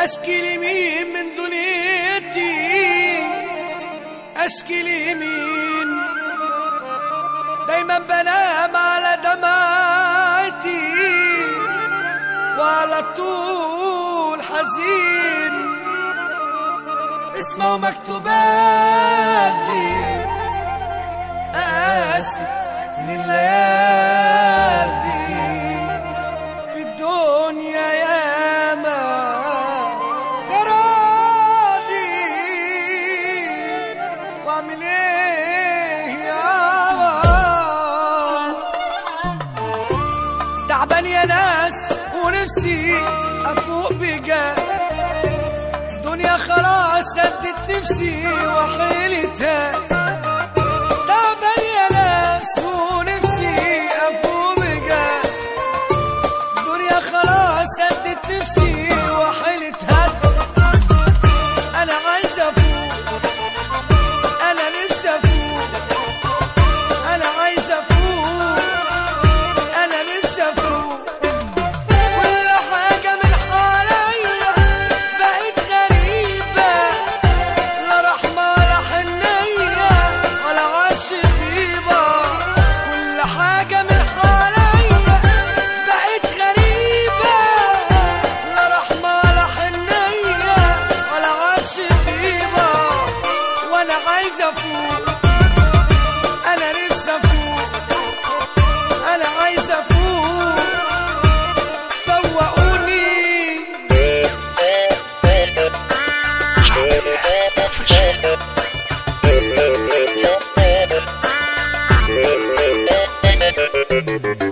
اشكي لمين من دنيتي اشكي لمين دايما بنام على دمعتي وعلى طول حزين اسمه مكتوبات لي قاسي من الليالي في الدنيا ياما جرالي واعمل ايه يابا تعبان يا ناس ونفسي افوق بجد الدنيا خلاص سدت نفسي وحيلتها تعبان يا ناس ونفسي افوق بجد الدنيا خلاص سدت نفسي وحيلتها انا عايز افوق انا نفسي افوق انا عايز افوق انا نفسي افوق كل حاجة من حواليا بقت غريبة لا رحمة ولا حنية ولا عش طيبة كل حاجة من حواليا بقت غريبة لا رحمة ولا حنية ولا عش طيبة وانا عايز افوق انا نفسي افوق انا عايز افوق فوقوني Official.